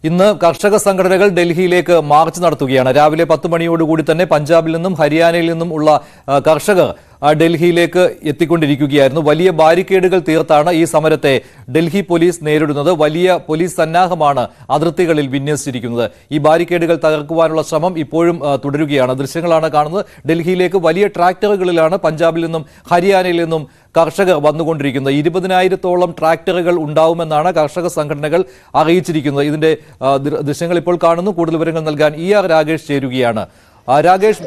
ഇന്ന് കർഷക സംഘടനകൾ ഡൽഹിയിലേക്ക് മാർച്ച് നടത്തുകയാണ് രാവിലെ പത്ത് മണിയോടുകൂടി തന്നെ പഞ്ചാബിൽ നിന്നും ഹരിയാനയിൽ നിന്നും ഉള്ള ആ, കർഷകർ ആ, ഡൽഹിയിലേക്ക് എത്തിക്കൊണ്ടിരിക്കുകയായിരുന്നു വലിയ ബാരിക്കേഡുകൾ തീർത്താണ് ഈ സമരത്തെ ഡൽഹി പോലീസ് നേരിടുന്നത് വലിയ പോലീസ് സന്നാഹമാണ് അതിർത്തികളിൽ വിന്യസിച്ചിരിക്കുന്നത് ഈ ബാരിക്കേഡുകൾ തകർക്കുവാനുള്ള ശ്രമം ഇപ്പോഴും ആ, തുടരുകയാണ് ദൃശ്യങ്ങളാണ് കാണുന്നത് ഡൽഹിയിലേക്ക് വലിയ ട്രാക്ടറുകളിലാണ് പഞ്ചാബിൽ നിന്നും ഹരിയാനയിൽ നിന്നും കർഷകർ വന്നുകൊണ്ടിരിക്കുന്നത് ഇരുപതിനായിരത്തോളം ട്രാക്ടറുകൾ ഉണ്ടാവുമെന്നാണ് കർഷക സംഘടനകൾ അറിയിച്ചിരിക്കുന്നത് ഇതിന്റെ ആ, ദൃ- ദൃശ്യങ്ങൾ ഇപ്പോൾ കാണുന്നു കൂടുതൽ വിവരങ്ങൾ നൽകാൻ ഇ ആർ രാകേഷ് ചേരുകയാണ് ആ, രാകേഷ്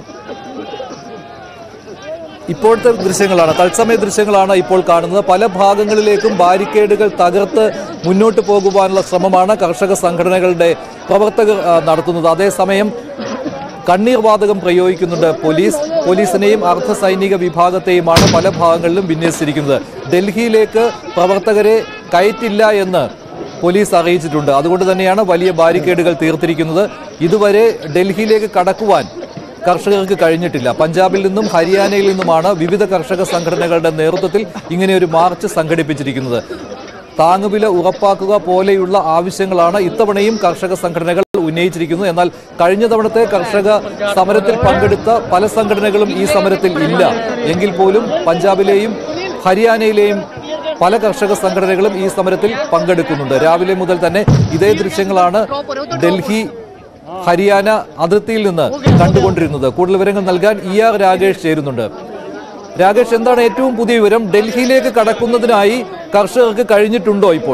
ഇപ്പോഴത്തെ ദൃശ്യങ്ങളാണ് തത്സമയ ദൃശ്യങ്ങളാണ് ഇപ്പോൾ കാണുന്നത് പല ഭാഗങ്ങളിലേക്കും ബാരിക്കേഡുകൾ തകർത്ത് മുന്നോട്ട് പോകുവാനുള്ള ശ്രമമാണ് കർഷക സംഘടനകളുടെ പ്രവർത്തകർ ആ, നടത്തുന്നത് അതേസമയം കണ്ണീർ വാതകം പ്രയോഗിക്കുന്നുണ്ട് പോലീസ് പോലീസിനെയും അർദ്ധ സൈനിക വിഭാഗത്തെയുമാണ് പല ഭാഗങ്ങളിലും വിന്യസിച്ചിരിക്കുന്നത് ഡൽഹിയിലേക്ക് പ്രവർത്തകരെ കയറ്റില്ല എന്ന് പോലീസ് അറിയിച്ചിട്ടുണ്ട് അതുകൊണ്ട് തന്നെയാണ് വലിയ ബാരിക്കേഡുകൾ തീർത്തിരിക്കുന്നത് ഇതുവരെ ഡൽഹിയിലേക്ക് കടക്കുവാൻ കർഷകർക്ക് കഴിഞ്ഞിട്ടില്ല പഞ്ചാബിൽ നിന്നും ഹരിയാനയിൽ നിന്നുമാണ് വിവിധ കർഷക സംഘടനകളുടെ നേതൃത്വത്തിൽ ഇങ്ങനെ ഒരു മാർച്ച് സംഘടിപ്പിച്ചിരിക്കുന്നത് താങ്ങുവില ഉറപ്പാക്കുക പോലെയുള്ള ആവശ്യങ്ങളാണ് ഇത്തവണയും കർഷക സംഘടനകൾ ഉന്നയിച്ചിരിക്കുന്നത് എന്നാൽ കഴിഞ്ഞ തവണത്തെ കർഷക സമരത്തിൽ പങ്കെടുത്ത പല സംഘടനകളും ഈ സമരത്തിൽ ഇല്ല എങ്കിൽ പോലും പഞ്ചാബിലെയും ഹരിയാനയിലെയും പല കർഷക സംഘടനകളും ഈ സമരത്തിൽ പങ്കെടുക്കുന്നുണ്ട് രാവിലെ മുതൽ തന്നെ ഇതേ ദൃശ്യങ്ങളാണ് ഡൽഹി ഹരിയാന അതിർത്തിയിൽ നിന്ന് കണ്ടുകൊണ്ടിരുന്നത് കൂടുതൽ വിവരങ്ങൾ നൽകാൻ ഇ ആർ രാകേഷ് ചേരുന്നുണ്ട് രാകേഷ് എന്താണ് ഏറ്റവും പുതിയ വിവരം ഡൽഹിയിലേക്ക് കടക്കുന്നതിനായി കർഷകർക്ക് കഴിഞ്ഞിട്ടുണ്ടോ ഇപ്പോൾ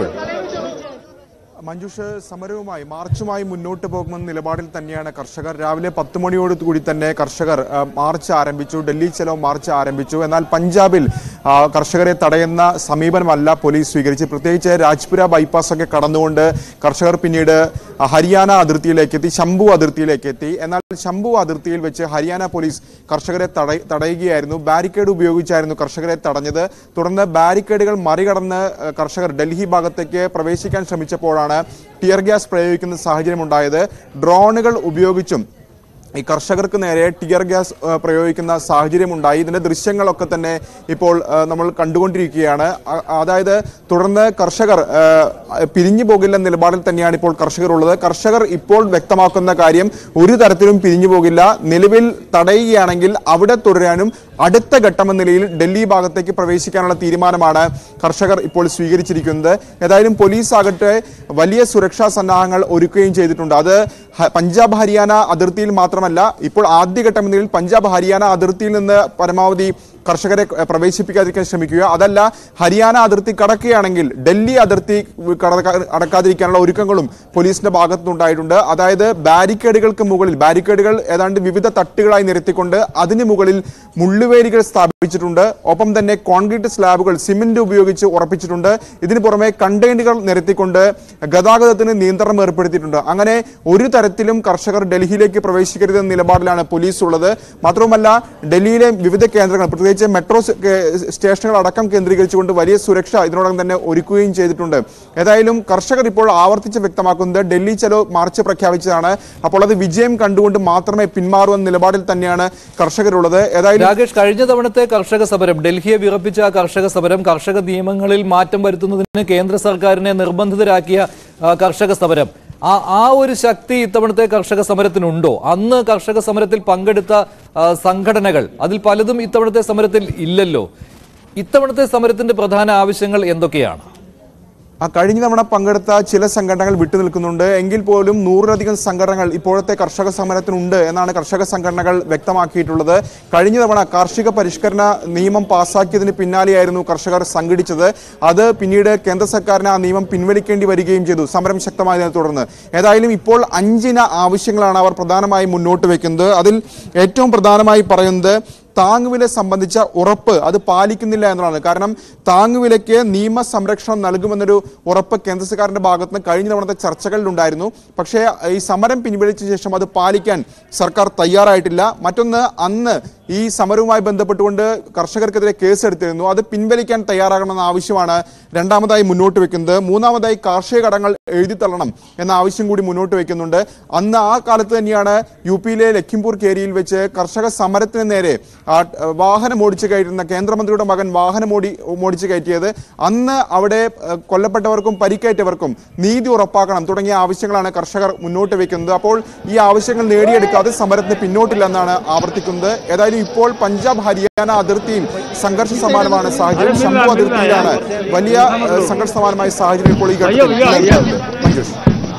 മഞ്ജുഷ് സമരവുമായി മാർച്ചുമായി മുന്നോട്ട് പോകുമെന്ന നിലപാടിൽ തന്നെയാണ് കർഷകർ രാവിലെ പത്ത് മണിയോട് കൂടി തന്നെ കർഷകർ ആ, മാർച്ച് ആരംഭിച്ചു ഡൽഹി ചലോ മാർച്ച് ആരംഭിച്ചു എന്നാൽ പഞ്ചാബിൽ ആ, കർഷകരെ തടയുന്ന സമീപനമല്ല പോലീസ് സ്വീകരിച്ച് പ്രത്യേകിച്ച് രാജ്പുര ബൈപ്പാസ് ഒക്കെ കടന്നുകൊണ്ട് കർഷകർ പിന്നീട് ആ, ഹരിയാന അതിർത്തിയിലേക്ക് എത്തി ശംഭു അതിർത്തിയിലേക്ക് എത്തി എന്നാൽ ശംഭു അതിർത്തിയിൽ വെച്ച് ഹരിയാന പോലീസ് കർഷകരെ തട തടയുകയായിരുന്നു ബാരിക്കേഡ് ഉപയോഗിച്ചായിരുന്നു കർഷകരെ തടഞ്ഞത് തുടർന്ന് ബാരിക്കേഡുകൾ മറികടന്ന് ആ, കർഷകർ ഡൽഹി ഭാഗത്തേക്ക് പ്രവേശിക്കാൻ ശ്രമിച്ചപ്പോഴാണ് ടിയർ ഗ്യാസ് പ്രയോഗിക്കുന്ന സാഹചര്യമുണ്ടായത് ഡ്രോണുകൾ ഉപയോഗിച്ചും ഈ കർഷകർക്ക് നേരെ ടിയർ ഗ്യാസ് ആ, പ്രയോഗിക്കുന്ന സാഹചര്യമുണ്ടായി ഇതിന്റെ ദൃശ്യങ്ങളൊക്കെ തന്നെ ഇപ്പോൾ ആ, നമ്മൾ കണ്ടുകൊണ്ടിരിക്കുകയാണ് അ- അതായത് തുടർന്ന് കർഷകർ ആ, പിരിഞ്ഞു പോകില്ല നിലപാടിൽ തന്നെയാണ് ഇപ്പോൾ കർഷകർ ഉള്ളത് കർഷകർ ഇപ്പോൾ വ്യക്തമാക്കുന്ന കാര്യം ഒരു തരത്തിലും പിരിഞ്ഞു പോകില്ല നിലവിൽ തടയുകയാണെങ്കിൽ അവിടെ തുടരാനും അടുത്ത ഘട്ടമെന്ന നിലയിൽ ഡൽഹി ഭാഗത്തേക്ക് പ്രവേശിക്കാനുള്ള തീരുമാനമാണ് കർഷകർ ഇപ്പോൾ സ്വീകരിച്ചിരിക്കുന്നത് ഏതായാലും പോലീസ് ആകട്ടെ വലിയ സുരക്ഷാ സന്നാഹങ്ങൾ ഒരുക്കുകയും ചെയ്തിട്ടുണ്ട് അത് ഹ- പഞ്ചാബ് ഹരിയാന അതിർത്തിയിൽ മാത്രമല്ല ഇപ്പോൾ ആദ്യഘട്ടം എന്ന നിലയിൽ പഞ്ചാബ് ഹരിയാന അതിർത്തിയിൽ നിന്ന് പരമാവധി കർഷകരെ ഏഹ്, പ്രവേശിപ്പിക്കാതിരിക്കാൻ ശ്രമിക്കുക അതല്ല ഹരിയാന അതിർത്തി കടക്കുകയാണെങ്കിൽ ഡൽഹി അതിർത്തി കടക്ക- അടക്കാതിരിക്കാനുള്ള ഒരുക്കങ്ങളും പോലീസിന്റെ ഭാഗത്തുനിന്നുണ്ടായിട്ടുണ്ട് അതായത് ബാരിക്കേഡുകൾക്ക് മുകളിൽ ബാരിക്കേഡുകൾ ഏതാണ്ട് വിവിധ തട്ടുകളായി നിരത്തിക്കൊണ്ട് അതിന് മുകളിൽ മുള്ളുവേലികൾ സ്ഥാപിച്ചിട്ടുണ്ട് ഒപ്പം തന്നെ കോൺക്രീറ്റ് സ്ലാബുകൾ സിമന്റ് ഉപയോഗിച്ച് ഉറപ്പിച്ചിട്ടുണ്ട് ഇതിന് പുറമെ കണ്ടെയ്നറുകൾ നിരത്തിക്കൊണ്ട് ഗതാഗതത്തിന് നിയന്ത്രണം ഏർപ്പെടുത്തിയിട്ടുണ്ട് അങ്ങനെ ഒരു തരത്തിലും കർഷകർ ഡൽഹിയിലേക്ക് പ്രവേശിക്കരുതെന്ന നിലപാടിലാണ് പോലീസ് ഉള്ളത് മാത്രവുമല്ല ഡൽഹിയിലെ വിവിധ കേന്ദ്രങ്ങൾ പ്രത്യേകിച്ച് മെട്രോ സ് കേ- സ്റ്റേഷനുകൾ അടക്കം കേന്ദ്രീകരിച്ചുകൊണ്ട് വലിയ സുരക്ഷ ഇതിനോടകം തന്നെ ഒരുക്കുകയും ചെയ്തിട്ടുണ്ട് ഏതായാലും കർഷകർ ഇപ്പോൾ ആവർത്തിച്ച് വ്യക്തമാക്കുന്നത് ഡൽഹി ചലോ മാർച്ച് പ്രഖ്യാപിച്ചതാണ് അപ്പോൾ അത് വിജയം കണ്ടുകൊണ്ട് മാത്രമേ പിന്മാറൂ എന്ന നിലപാടിൽ തന്നെയാണ് കർഷകരുള്ളത് ഏതായാലും രാകേഷ് കഴിഞ്ഞ തവണത്തെ കർഷക സമരം ഡൽഹിയെ വിറപ്പിച്ച ആ കർഷക സമരം കർഷക നിയമങ്ങളിൽ മാറ്റം വരുത്തുന്നതിന് കേന്ദ്ര സർക്കാരിനെ നിർബന്ധിതരാക്കിയ ആ, കർഷക സമരം ആ ആ ഒരു ശക്തി ഇത്തവണത്തെ കർഷക സമരത്തിനുണ്ടോ അന്ന് കർഷക സമരത്തിൽ പങ്കെടുത്ത ആ, സംഘടനകൾ അതിൽ പലതും ഇത്തവണത്തെ സമരത്തിൽ ഇല്ലല്ലോ ഇത്തവണത്തെ സമരത്തിന്റെ പ്രധാന ആവശ്യങ്ങൾ എന്തൊക്കെയാണ് ആ കഴിഞ്ഞ തവണ പങ്കെടുത്ത ചില സംഘടനകൾ വിട്ടുനിൽക്കുന്നുണ്ട് എങ്കിൽ പോലും നൂറിലധികം സംഘടനകൾ ഇപ്പോഴത്തെ കർഷക സമരത്തിനുണ്ട് എന്നാണ് കർഷക സംഘടനകൾ വ്യക്തമാക്കിയിട്ടുള്ളത് കഴിഞ്ഞ തവണ കാർഷിക പരിഷ്കരണ നിയമം പാസാക്കിയതിന് പിന്നാലെയായിരുന്നു കർഷകർ സംഘടിച്ചത് അത് പിന്നീട് കേന്ദ്ര സർക്കാരിന് ആ നിയമം പിൻവലിക്കേണ്ടി വരികയും ചെയ്തു സമരം ശക്തമായതിനെ തുടർന്ന് ഏതായാലും ഇപ്പോൾ അഞ്ചിന ആവശ്യങ്ങളാണ് അവർ പ്രധാനമായും മുന്നോട്ട് വയ്ക്കുന്നത് അതിൽ ഏറ്റവും പ്രധാനമായി പറയുന്നത് താങ്ങുവില സംബന്ധിച്ച ഉറപ്പ് അത് പാലിക്കുന്നില്ല എന്നതാണ് കാരണം താങ്ങുവിലയ്ക്ക് നിയമ സംരക്ഷണം നൽകുമെന്നൊരു ഉറപ്പ് കേന്ദ്ര സർക്കാരിന്റെ ഭാഗത്ത് നിന്ന് കഴിഞ്ഞ തവണത്തെ ചർച്ചകളിലുണ്ടായിരുന്നു പക്ഷേ ഈ സമരം പിൻവലിച്ച ശേഷം അത് പാലിക്കാൻ സർക്കാർ തയ്യാറായിട്ടില്ല മറ്റൊന്ന് അന്ന് ഈ സമരവുമായി ബന്ധപ്പെട്ടുകൊണ്ട് കർഷകർക്കെതിരെ കേസെടുത്തിരുന്നു അത് പിൻവലിക്കാൻ തയ്യാറാകണമെന്ന ആവശ്യമാണ് രണ്ടാമതായി മുന്നോട്ട് വെക്കുന്നത് മൂന്നാമതായി കാർഷിക കടങ്ങൾ എഴുതി തള്ളണം എന്ന ആവശ്യം കൂടി മുന്നോട്ട് വെക്കുന്നുണ്ട് അന്ന് ആ കാലത്ത് തന്നെയാണ് യു പിയിലെ ലഖിംപൂർ കേരിയിൽ വെച്ച് കർഷക സമരത്തിന് നേരെ ആ, വാഹനം ഓടിച്ചു കയറ്റുന്ന കേന്ദ്രമന്ത്രിയുടെ മകൻ വാഹനം ഓടി ഓടിച്ചു കയറ്റിയത് അന്ന് അവിടെ ആ, കൊല്ലപ്പെട്ടവർക്കും പരിക്കേറ്റവർക്കും നീതി ഉറപ്പാക്കണം തുടങ്ങിയ ആവശ്യങ്ങളാണ് കർഷകർ മുന്നോട്ട് വെക്കുന്നത് അപ്പോൾ ഈ ആവശ്യങ്ങൾ നേടിയെടുക്കാതെ സമരത്തിന് പിന്നോട്ടില്ലെന്നാണ് ആവർത്തിക്കുന്നത് ഏതായാലും ഇപ്പോൾ പഞ്ചാബ് ഹരിയാന അതിർത്തിയിൽ സംഘർഷ സമാനമാണ് സാഹചര്യം ശംഭു അതിർത്തിയിലാണ് വലിയ ആ, സംഘർഷ സമാനമായ സാഹചര്യം ഇപ്പോൾ ഈ ഘട്ടത്തിൽ നിലനിൽക്കുന്നത് മഞ്ജുഷ്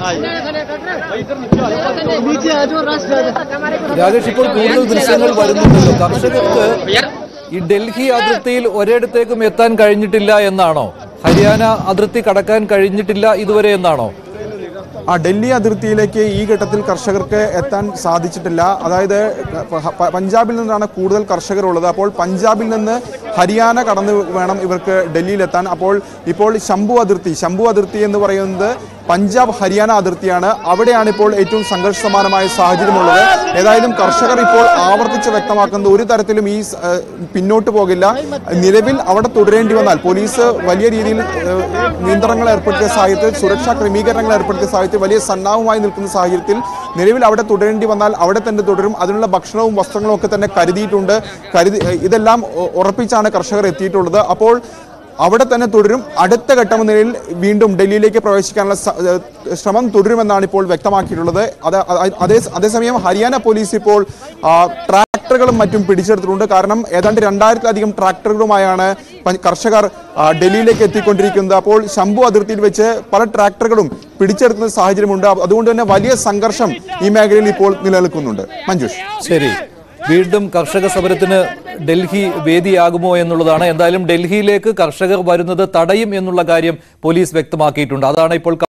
नीचे आ जाओ रास्ते രാജേഷ് ഇപ്പോൾ കൂടുതൽ ദൃശ്യങ്ങൾ വരുന്നുണ്ടല്ലോ കർഷകർക്ക് ഈ ഡൽഹി അതിർത്തിയിൽ ഒരിടത്തേക്കും എത്താൻ കഴിഞ്ഞിട്ടില്ല എന്നാണോ ഹരിയാന അതിർത്തി കടക്കാൻ കഴിഞ്ഞിട്ടില്ല ഇതുവരെ എന്നാണോ ആ ഡൽഹി അതിർത്തിയിലേക്ക് ഈ ഘട്ടത്തിൽ കർഷകർക്ക് എത്താൻ സാധിച്ചിട്ടില്ല അതായത് പ- പ- പഞ്ചാബിൽ നിന്നാണ് കൂടുതൽ കർഷകർ ഉള്ളത് അപ്പോൾ പഞ്ചാബിൽ നിന്ന് ഹരിയാന കടന്ന് വേണം ഇവർക്ക് ഡൽഹിയിലെത്താൻ അപ്പോൾ ഇപ്പോൾ ശംഭു അതിർത്തി ശംഭു അതിർത്തി എന്ന് പറയുന്നത് പഞ്ചാബ് ഹരിയാന അതിർത്തിയാണ് അവിടെയാണ് ഇപ്പോൾ ഏറ്റവും സംഘർഷ സമാനമായ സാഹചര്യമുള്ളത് ഏതായാലും കർഷകർ ഇപ്പോൾ ആവർത്തിച്ച് വ്യക്തമാക്കുന്നത് ഒരു തരത്തിലും ഈ സ- ഏഹ് പിന്നോട്ട് പോകില്ല നിലവിൽ അവിടെ തുടരേണ്ടി വന്നാൽ പോലീസ് വലിയ രീതിയിൽ ഏഹ്, നിയന്ത്രണങ്ങൾ ഏർപ്പെടുത്തിയ സാഹചര്യത്തിൽ സുരക്ഷാ ക്രമീകരണങ്ങൾ ഏർപ്പെടുത്തിയ സാഹചര്യത്തിൽ വലിയ സന്നാഹമായി നിൽക്കുന്ന സാഹചര്യത്തിൽ നിലവിൽ അവിടെ തുടരേണ്ടി വന്നാൽ അവിടെ തന്നെ തുടരും അതിനുള്ള ഭക്ഷണവും വസ്ത്രങ്ങളും ഒക്കെ തന്നെ കരുതിയിട്ടുണ്ട് കരുതി ഏഹ്, ഇതെല്ലാം ഉ- ഉറപ്പിച്ചാണ് കർഷകർ എത്തിയിട്ടുള്ളത് അപ്പോൾ അവിടെ തന്നെ തുടരും അടുത്ത ഘട്ടം എന്ന നിലയിൽ വീണ്ടും ഡൽഹിയിലേക്ക് പ്രവേശിക്കാനുള്ള സ- ഏഹ് ശ്രമം തുടരുമെന്നാണ് ഇപ്പോൾ വ്യക്തമാക്കിയിട്ടുള്ളത് അത് അ- അതേ അതേസമയം ഹരിയാന പോലീസ് ഇപ്പോൾ ആ, ട്രാക്ടറുകളും മറ്റും പിടിച്ചെടുത്തിട്ടുണ്ട് കാരണം ഏതാണ്ട് രണ്ടായിരത്തിലധികം ട്രാക്ടറുകളുമായാണ് പ- കർഷകർ ആ, ഡൽഹിയിലേക്ക് എത്തിക്കൊണ്ടിരിക്കുന്നത് അപ്പോൾ ശംഭു അതിർത്തിയിൽ വെച്ച് പല ട്രാക്ടറുകളും പിടിച്ചെടുക്കുന്ന സാഹചര്യമുണ്ട് അതുകൊണ്ട് തന്നെ വലിയ സംഘർഷം ഈ മേഖലയിൽ ഇപ്പോൾ നിലനിൽക്കുന്നുണ്ട് മഞ്ജുഷ് ശരി വീണ്ടും കർഷക സമരത്തിന് ഡൽഹി വേദിയാകുമോ എന്നുള്ളതാണ് എന്തായാലും ഡൽഹിയിലേക്ക് കർഷകർ വരുന്നത് തടയും എന്നുള്ള കാര്യം പോലീസ് വ്യക്തമാക്കിയിട്ടുണ്ട് അതാണ് ഇപ്പോൾ